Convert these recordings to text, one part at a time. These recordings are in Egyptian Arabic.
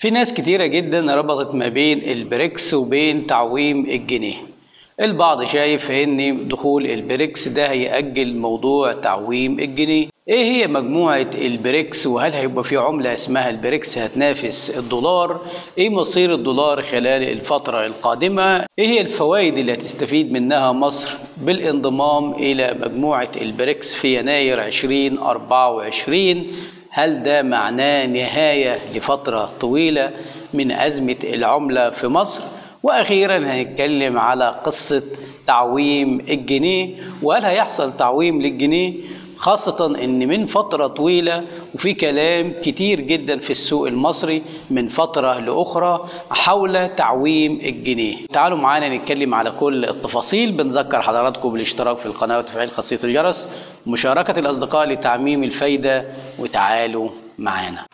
في ناس كتيرة جدا ربطت ما بين البريكس وبين تعويم الجنيه البعض شايف ان دخول البريكس ده هيأجل موضوع تعويم الجنيه ايه هي مجموعة البريكس وهل هيبقى في عملة اسمها البريكس هتنافس الدولار ايه مصير الدولار خلال الفترة القادمة ايه هي الفوائد اللي هتستفيد منها مصر بالانضمام الى مجموعة البريكس في يناير 2024 هل ده معناه نهاية لفترة طويلة من أزمة العملة في مصر؟ وأخيرا هنتكلم على قصة تعويم الجنيه وهل هيحصل تعويم للجنيه خاصة إن من فترة طويلة وفي كلام كتير جدا في السوق المصري من فترة لأخرى حول تعويم الجنيه تعالوا معانا نتكلم على كل التفاصيل بنذكر حضراتكم بالاشتراك في القناة وتفعيل خاصية الجرس ومشاركة الأصدقاء لتعميم الفايدة وتعالوا معانا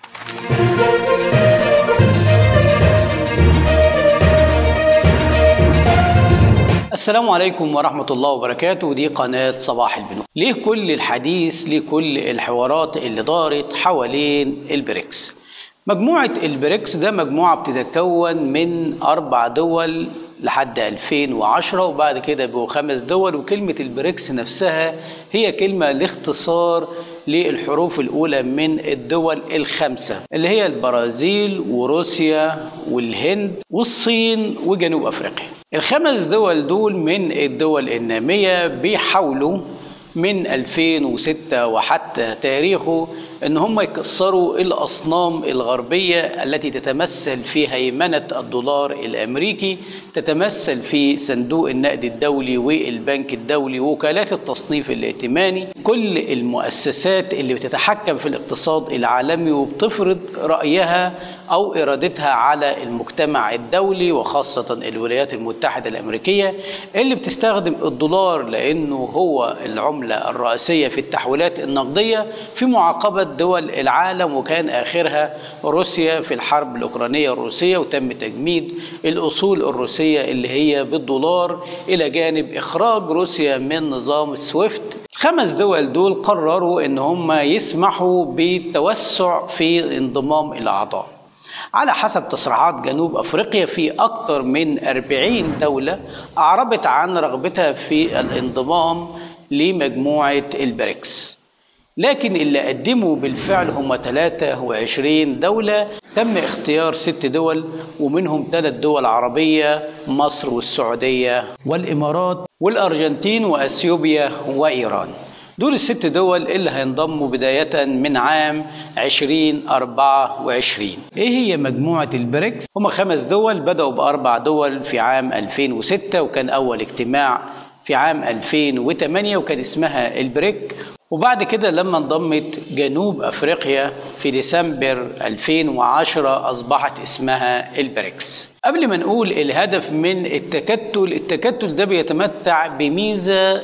السلام عليكم ورحمة الله وبركاته ودي قناة صباح البنوك ليه كل الحديث ليه كل الحوارات اللي دارت حوالين البريكس مجموعة البريكس ده مجموعة بتتكون من أربع دول لحد 2010 وبعد كده بقوا خمس دول وكلمة البريكس نفسها هي كلمة لاختصار للحروف الأولى من الدول الخمسة اللي هي البرازيل وروسيا والهند والصين وجنوب أفريقيا الخمس دول دول من الدول النامية بيحاولوا من 2006 وحتى تاريخه ان هم يكسروا الاصنام الغربيه التي تتمثل في هيمنه الدولار الامريكي تتمثل في صندوق النقد الدولي والبنك الدولي وكالات التصنيف الائتماني كل المؤسسات اللي بتتحكم في الاقتصاد العالمي وبتفرض رايها او ارادتها على المجتمع الدولي وخاصه الولايات المتحده الامريكيه اللي بتستخدم الدولار لانه هو العمله الرئيسيه في التحويلات النقديه في معاقبه دول العالم وكان آخرها روسيا في الحرب الأوكرانية الروسية وتم تجميد الأصول الروسية اللي هي بالدولار إلى جانب إخراج روسيا من نظام السويفت خمس دول دول قرروا ان هم يسمحوا بالتوسع في انضمام الاعضاء على حسب تصريحات جنوب افريقيا في اكثر من 40 دوله اعربت عن رغبتها في الانضمام لمجموعه البريكس لكن اللي قدموا بالفعل هم 23 دولة تم اختيار ست دول ومنهم ثلاث دول عربية مصر والسعودية والإمارات والأرجنتين وأثيوبيا وإيران دول الست دول اللي هينضموا بداية من عام 2024 ايه هي مجموعة البريكس؟ هم خمس دول بدأوا بأربع دول في عام 2006 وكان أول اجتماع في عام 2008 وكان اسمها البريك وبعد كده لما انضمت جنوب افريقيا في ديسمبر 2010 اصبحت اسمها البريكس. قبل ما نقول الهدف من التكتل، التكتل ده بيتمتع بميزه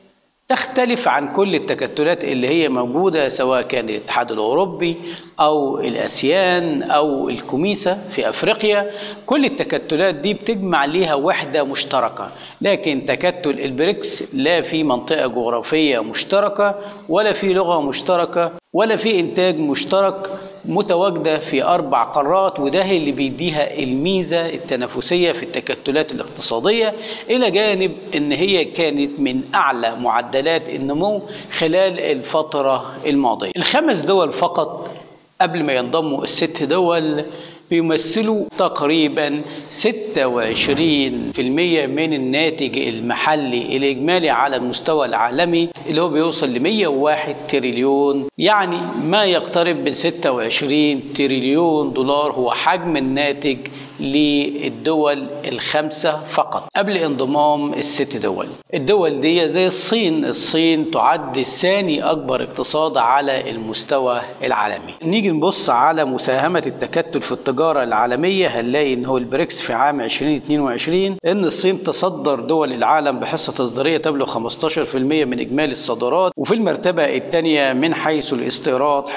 تختلف عن كل التكتلات اللي هي موجودة سواء كان الاتحاد الأوروبي أو الأسيان أو الكوميسا في أفريقيا كل التكتلات دي بتجمع ليها وحدة مشتركة لكن تكتل البريكس لا في منطقة جغرافية مشتركة ولا في لغة مشتركة ولا في إنتاج مشترك متواجدة في أربع قارات وده اللي بيديها الميزة التنافسية في التكتلات الاقتصادية إلى جانب إن هي كانت من أعلى معدلات النمو خلال الفترة الماضية الخمس دول فقط قبل ما ينضموا الست دول بيمثلوا تقريبا 26% من الناتج المحلي الإجمالي على المستوى العالمي اللي هو بيوصل ل 101 تريليون يعني ما يقترب من 26 تريليون دولار هو حجم الناتج للدول الخمسة فقط قبل انضمام الست دول الدول دي زي الصين الصين تعد ثاني أكبر اقتصاد على المستوى العالمي نيجي نبص على مساهمة التكتل في التجارة العالمية هنلاقي ان هو البريكس في عام 2022 ان الصين تصدر دول العالم بحصة تصديرية تبلغ 15% من اجمالي الصادرات وفي المرتبة الثانية من حيث الاستيراد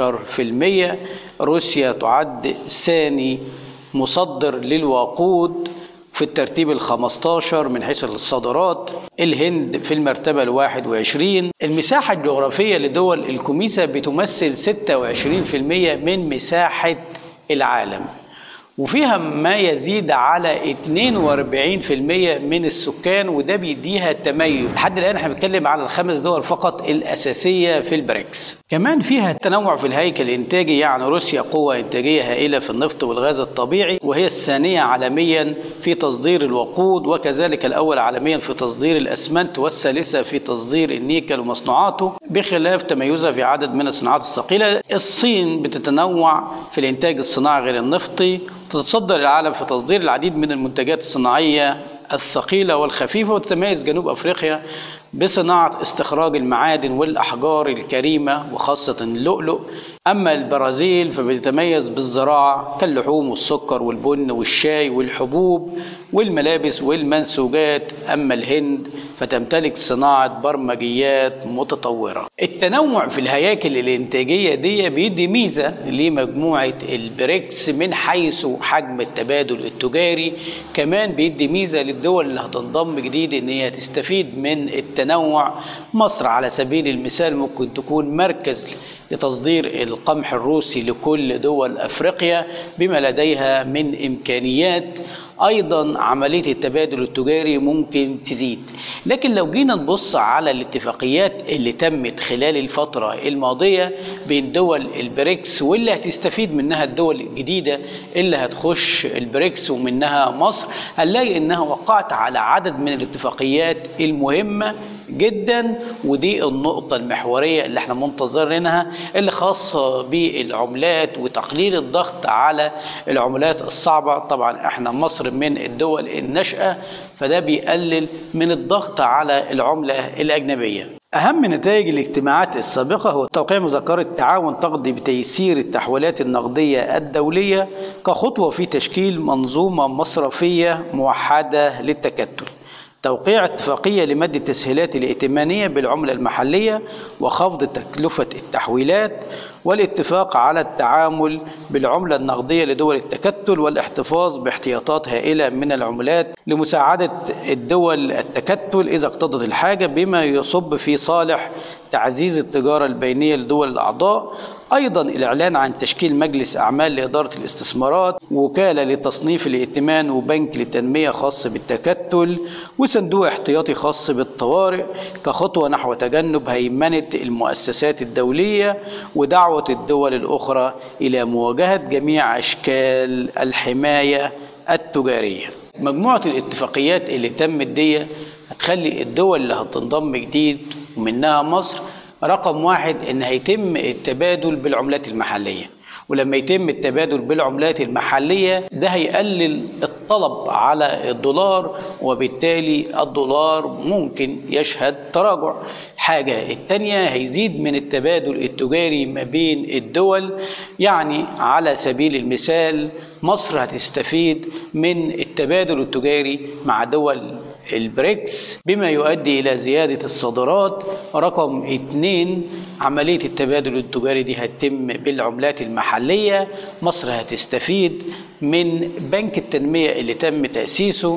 11% روسيا تعد ثاني مصدر للوقود في الترتيب ال 15 من حيث الصادرات الهند في المرتبة ال 21 المساحة الجغرافية لدول الكوميسا بتمثل 26% من مساحة العالم وفيها ما يزيد على 42% من السكان وده بيديها تميز لحد الان احنا بنتكلم على الخمس دول فقط الاساسيه في البريكس كمان فيها تنوع في الهيكل الانتاجي يعني روسيا قوه انتاجيه هائله في النفط والغاز الطبيعي وهي الثانيه عالميا في تصدير الوقود وكذلك الاول عالميا في تصدير الاسمنت والثالثه في تصدير النيكل ومصنوعاته بخلاف تميزها في عدد من الصناعات الثقيله الصين بتتنوع في الانتاج الصناعي غير النفطي تتصدر العالم في تصدير العديد من المنتجات الصناعية الثقيلة والخفيفة وتتميز جنوب أفريقيا بصناعة استخراج المعادن والأحجار الكريمة وخاصة اللؤلؤ أما البرازيل فبتتميز بالزراعة كاللحوم والسكر والبن والشاي والحبوب والملابس والمنسوجات أما الهند فتمتلك صناعة برمجيات متطورة التنوع في الهياكل الإنتاجية دي بيدي ميزة لمجموعة البريكس من حيث حجم التبادل التجاري كمان بيدي ميزة للدول اللي هتنضم جديد إن هي تستفيد من التنوع مصر على سبيل المثال ممكن تكون مركز لتصدير القمح الروسي لكل دول افريقيا بما لديها من امكانيات ايضا عمليه التبادل التجاري ممكن تزيد لكن لو جينا نبص على الاتفاقيات اللي تمت خلال الفتره الماضيه بين دول البريكس واللي هتستفيد منها الدول الجديده اللي هتخش البريكس ومنها مصر هنلاقي انها وقعت على عدد من الاتفاقيات المهمه جدا ودي النقطة المحورية اللي احنا منتظرينها اللي خاصة بالعملات وتقليل الضغط على العملات الصعبة طبعا احنا مصر من الدول الناشئة فده بيقلل من الضغط على العملة الأجنبية أهم نتائج الاجتماعات السابقة هو توقيع مذكرة تعاون تقضي بتيسير التحويلات النقدية الدولية كخطوة في تشكيل منظومة مصرفية موحدة للتكتل توقيع اتفاقية لمد التسهيلات الائتمانية بالعملة المحلية وخفض تكلفة التحويلات والاتفاق على التعامل بالعملة النقدية لدول التكتل والاحتفاظ باحتياطات هائلة من العملات لمساعدة الدول التكتل إذا اقتضت الحاجة بما يصب في صالح تعزيز التجارة البينية لدول الأعضاء أيضا الإعلان عن تشكيل مجلس أعمال لإدارة الاستثمارات وكالة لتصنيف الائتمان وبنك للتنمية خاص بالتكتل وصندوق احتياطي خاص بالطوارئ كخطوة نحو تجنب هيمنة المؤسسات الدولية ودعوة الدول الأخرى إلى مواجهة جميع أشكال الحماية التجارية مجموعة الاتفاقيات اللي تمت دي هتخلي الدول اللي هتنضم جديد ومنها مصر رقم واحد ان هيتم التبادل بالعملات المحليه ولما يتم التبادل بالعملات المحليه ده هيقلل الطلب على الدولار وبالتالي الدولار ممكن يشهد تراجع الحاجة التانية هيزيد من التبادل التجاري ما بين الدول يعني على سبيل المثال مصر هتستفيد من التبادل التجاري مع دول البريكس بما يؤدي إلى زيادة الصادرات رقم اتنين عملية التبادل التجاري دي هتتم بالعملات المحلية مصر هتستفيد من بنك التنمية اللي تم تأسيسه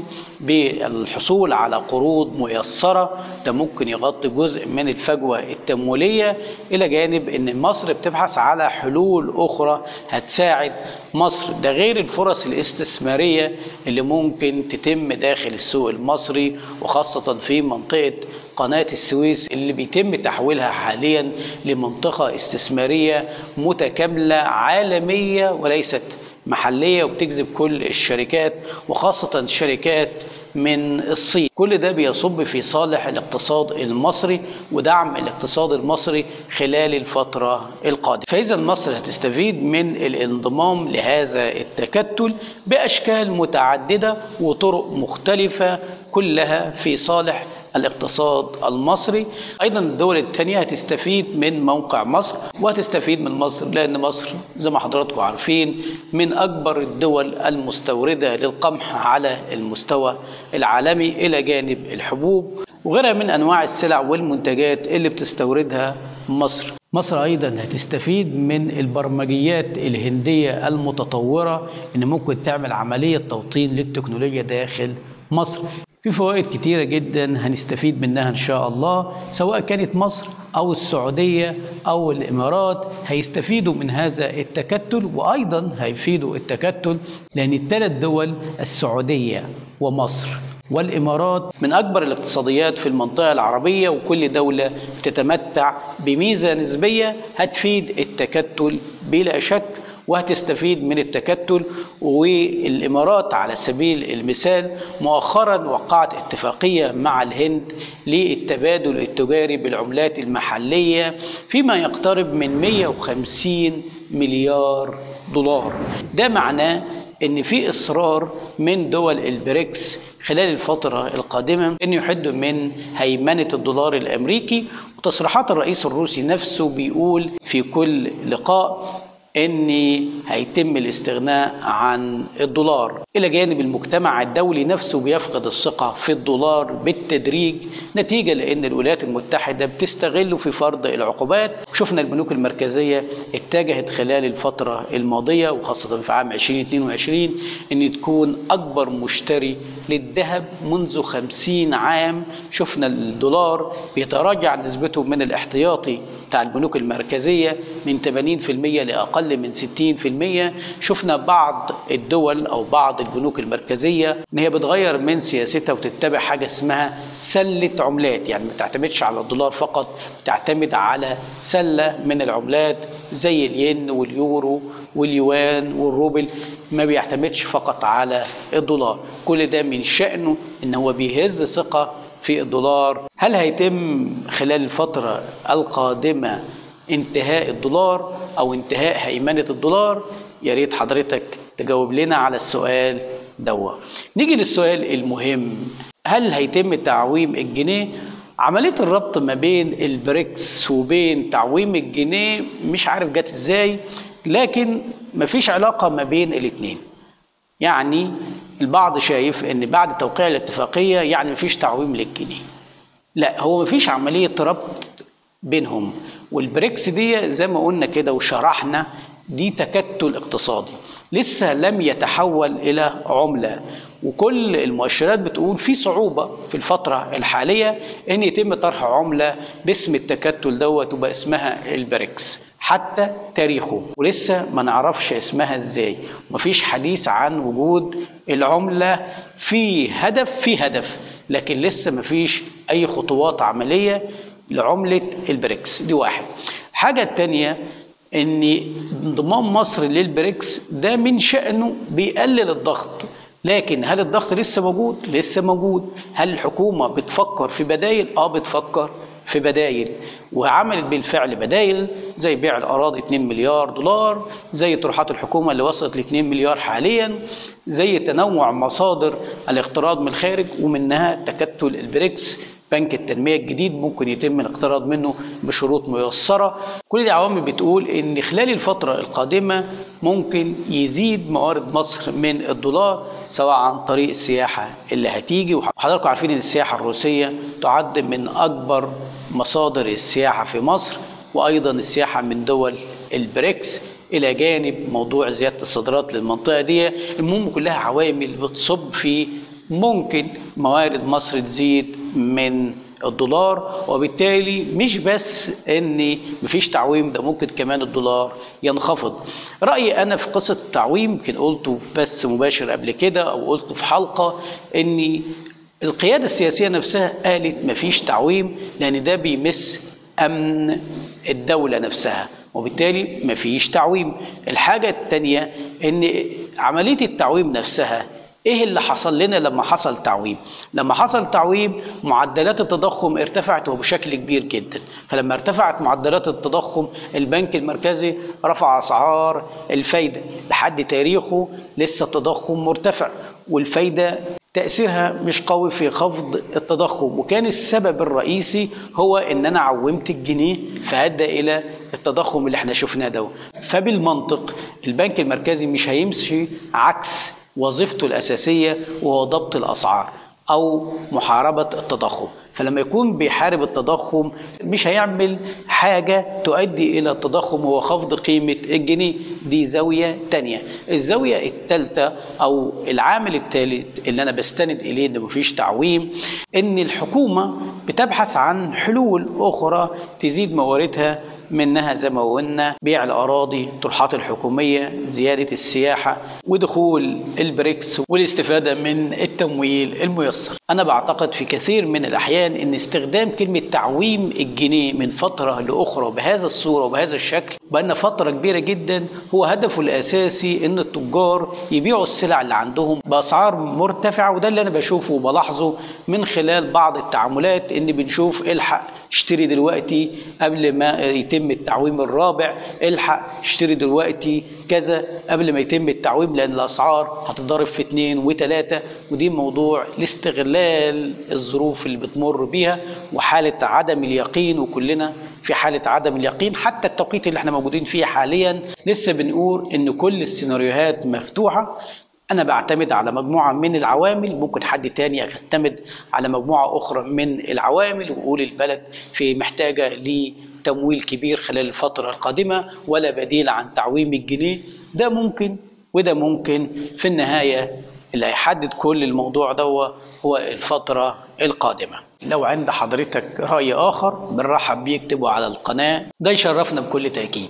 بالحصول على قروض ميسرة ده ممكن يغطي جزء من الفجوة التمويلية إلى جانب أن مصر بتبحث على حلول أخرى هتساعد مصر ده غير الفرص الاستثمارية اللي ممكن تتم داخل السوق المصري وخاصة في منطقة قناة السويس اللي بيتم تحويلها حاليا لمنطقة استثمارية متكاملة عالمية وليست محلية وبتجذب كل الشركات وخاصة الشركات من الصين كل ده بيصب في صالح الاقتصاد المصري ودعم الاقتصاد المصري خلال الفترة القادمة فإذا مصر هتستفيد من الانضمام لهذا التكتل بأشكال متعددة وطرق مختلفة كلها في صالح الاقتصاد المصري ايضا الدول الثانيه هتستفيد من موقع مصر وهتستفيد من مصر لان مصر زي ما حضراتكم عارفين من اكبر الدول المستورده للقمح على المستوى العالمي الى جانب الحبوب وغيرها من انواع السلع والمنتجات اللي بتستوردها مصر مصر ايضا هتستفيد من البرمجيات الهنديه المتطوره ان ممكن تعمل عمليه توطين للتكنولوجيا داخل مصر في فوائد كتيرة جدا هنستفيد منها إن شاء الله سواء كانت مصر أو السعودية أو الإمارات هيستفيدوا من هذا التكتل وأيضا هيفيدوا التكتل لأن الثلاث دول السعودية ومصر والإمارات من أكبر الاقتصاديات في المنطقة العربية وكل دولة بتتمتع بميزة نسبية هتفيد التكتل بلا شك وهتستفيد من التكتل والامارات على سبيل المثال مؤخرا وقعت اتفاقيه مع الهند للتبادل التجاري بالعملات المحليه فيما يقترب من 150 مليار دولار ده معناه ان في اصرار من دول البريكس خلال الفترة القادمة أن يحدوا من هيمنة الدولار الأمريكي وتصريحات الرئيس الروسي نفسه بيقول في كل لقاء ان هيتم الاستغناء عن الدولار الى جانب المجتمع الدولي نفسه بيفقد الثقه في الدولار بالتدريج نتيجه لان الولايات المتحده بتستغله في فرض العقوبات شفنا البنوك المركزيه اتجهت خلال الفتره الماضيه وخاصه في عام 2022 ان تكون اكبر مشتري للذهب منذ 50 عام شفنا الدولار بيتراجع نسبته من الاحتياطي بتاع البنوك المركزيه من 80% لاقل أقل من 60% شفنا بعض الدول أو بعض البنوك المركزية إن هي بتغير من سياستها وتتبع حاجة اسمها سلة عملات يعني ما تعتمدش على الدولار فقط بتعتمد على سلة من العملات زي الين واليورو واليوان والروبل ما بيعتمدش فقط على الدولار كل ده من شأنه إن هو بيهز ثقة في الدولار هل هيتم خلال الفترة القادمة انتهاء الدولار او انتهاء هيمنه الدولار يا ريت حضرتك تجاوب لنا على السؤال دوا نيجي للسؤال المهم هل هيتم تعويم الجنيه عمليه الربط ما بين البريكس وبين تعويم الجنيه مش عارف جت ازاي لكن مفيش علاقه ما بين الاثنين يعني البعض شايف ان بعد توقيع الاتفاقيه يعني مفيش تعويم للجنيه لا هو مفيش عمليه ربط بينهم والبريكس دي زي ما قلنا كده وشرحنا دي تكتل اقتصادي لسه لم يتحول الى عمله وكل المؤشرات بتقول في صعوبه في الفتره الحاليه ان يتم طرح عمله باسم التكتل دوت وبقى اسمها البريكس حتى تاريخه ولسه ما نعرفش اسمها ازاي مفيش حديث عن وجود العمله في هدف في هدف لكن لسه مفيش اي خطوات عمليه لعملة البريكس دي واحد حاجة التانية ان انضمام مصر للبريكس ده من شأنه بيقلل الضغط لكن هل الضغط لسه موجود؟ لسه موجود هل الحكومة بتفكر في بدايل؟ اه بتفكر في بدايل وعملت بالفعل بدايل زي بيع الاراضي 2 مليار دولار زي طروحات الحكومه اللي وصلت ل 2 مليار حاليا زي تنوع مصادر الاقتراض من الخارج ومنها تكتل البريكس بنك التنمية الجديد ممكن يتم الاقتراض منه بشروط ميسرة كل دي عوامل بتقول ان خلال الفترة القادمة ممكن يزيد موارد مصر من الدولار سواء عن طريق السياحة اللي هتيجي وحضراتكم عارفين ان السياحة الروسية تعد من اكبر مصادر السياحة في مصر وايضا السياحة من دول البريكس الى جانب موضوع زياده الصادرات للمنطقه دي المهم كلها عوامل بتصب في ممكن موارد مصر تزيد من الدولار وبالتالي مش بس ان مفيش تعويم ده ممكن كمان الدولار ينخفض رايي انا في قصه التعويم يمكن قلته في بث مباشر قبل كده او قلته في حلقه ان القياده السياسيه نفسها قالت مفيش تعويم لان ده بيمس امن الدوله نفسها وبالتالي مفيش تعويم الحاجه الثانيه ان عمليه التعويم نفسها ايه اللي حصل لنا لما حصل تعويم لما حصل تعويم معدلات التضخم ارتفعت وبشكل كبير جدا فلما ارتفعت معدلات التضخم البنك المركزي رفع اسعار الفايده لحد تاريخه لسه التضخم مرتفع والفايده تأثيرها مش قوي في خفض التضخم وكان السبب الرئيسي هو ان انا عومت الجنيه فادى الى التضخم اللي احنا شفناه ده فبالمنطق البنك المركزي مش هيمشي عكس وظيفته الأساسية وهو ضبط الأسعار او محاربه التضخم فلما يكون بيحارب التضخم مش هيعمل حاجة تؤدي إلى التضخم وخفض قيمة الجنيه دي زاوية تانية الزاوية الثالثة أو العامل الثالث اللي أنا بستند إليه إن مفيش تعويم إن الحكومة بتبحث عن حلول أخرى تزيد مواردها منها زي ما قلنا بيع الأراضي طروحات الحكومية زيادة السياحة ودخول البريكس والاستفادة من التمويل الميسر أنا بعتقد في كثير من الأحيان أن استخدام كلمة تعويم الجنيه من فترة لأخرى بهذا الصورة وبهذا الشكل بأن فترة كبيرة جدا هو هدفه الأساسي أن التجار يبيعوا السلع اللي عندهم بأسعار مرتفعة وده اللي أنا بشوفه وبلاحظه من خلال بعض التعاملات أن بنشوف الحق اشتري دلوقتي قبل ما يتم التعويم الرابع الحق اشتري دلوقتي كذا قبل ما يتم التعويم لان الاسعار هتتضرب في اتنين وتلاته ودي موضوع لاستغلال الظروف اللي بتمر بيها وحاله عدم اليقين وكلنا في حاله عدم اليقين حتى التوقيت اللي احنا موجودين فيه حاليا لسه بنقول ان كل السيناريوهات مفتوحه أنا بعتمد على مجموعة من العوامل ممكن حد تاني يعتمد على مجموعة أخرى من العوامل ويقول البلد في محتاجة لتمويل كبير خلال الفترة القادمة ولا بديل عن تعويم الجنيه ده ممكن وده ممكن في النهاية اللي هيحدد كل الموضوع ده هو الفترة القادمة لو عند حضرتك رأي آخر بنرحب بيه اكتبه على القناة ده يشرفنا بكل تأكيد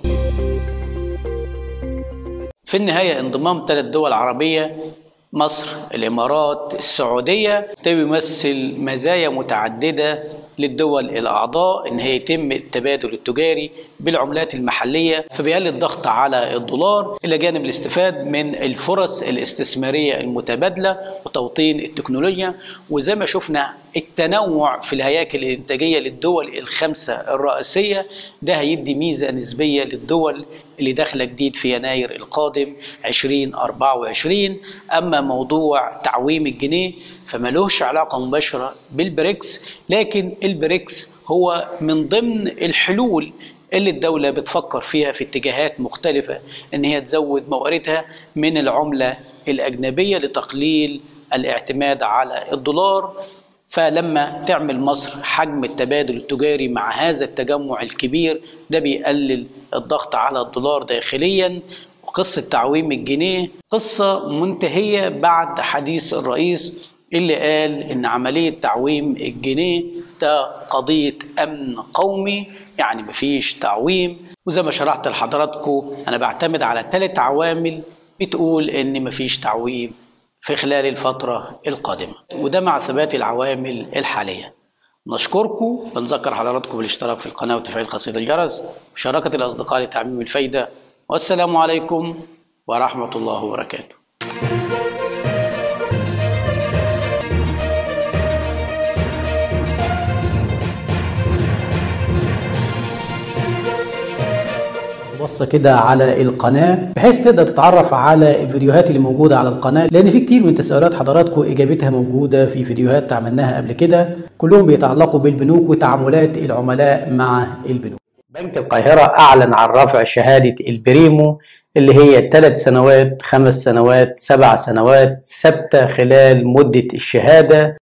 في النهاية انضمام ثلاث دول عربية مصر الإمارات السعودية ده بيمثل مزايا متعددة للدول الأعضاء إن هي يتم التبادل التجاري بالعملات المحلية فبيقلل الضغط على الدولار إلى جانب الاستفاد من الفرص الاستثمارية المتبادلة وتوطين التكنولوجيا وزي ما شفنا التنوع في الهياكل الإنتاجية للدول الخمسة الرئيسية ده هيدي ميزة نسبية للدول اللي داخلة جديد في يناير القادم 2024 أما موضوع تعويم الجنيه فملوش علاقة مباشرة بالبريكس لكن البريكس هو من ضمن الحلول اللي الدولة بتفكر فيها في اتجاهات مختلفة ان هي تزود مواردها من العملة الأجنبية لتقليل الاعتماد على الدولار فلما تعمل مصر حجم التبادل التجاري مع هذا التجمع الكبير ده بيقلل الضغط على الدولار داخليا وقصة تعويم الجنيه قصة منتهية بعد حديث الرئيس اللي قال ان عمليه تعويم الجنيه ده قضيه امن قومي يعني مفيش تعويم وزي ما شرحت لحضراتكم انا بعتمد على ثلاث عوامل بتقول ان مفيش تعويم في خلال الفتره القادمه وده مع ثبات العوامل الحاليه نشكركم بنذكر حضراتكم بالاشتراك في القناه وتفعيل قصيدة الجرس وشراكه الاصدقاء لتعميم الفايده والسلام عليكم ورحمه الله وبركاته بصة كده على القناة بحيث تقدر تتعرف على الفيديوهات اللي موجودة على القناة لأن في كتير من تساؤلات حضراتكم إجابتها موجودة في فيديوهات عملناها قبل كده كلهم بيتعلقوا بالبنوك وتعاملات العملاء مع البنوك بنك القاهرة أعلن عن رفع شهادة البريمو اللي هي ثلاث سنوات خمس سنوات سبع سنوات ثابتة خلال مدة الشهادة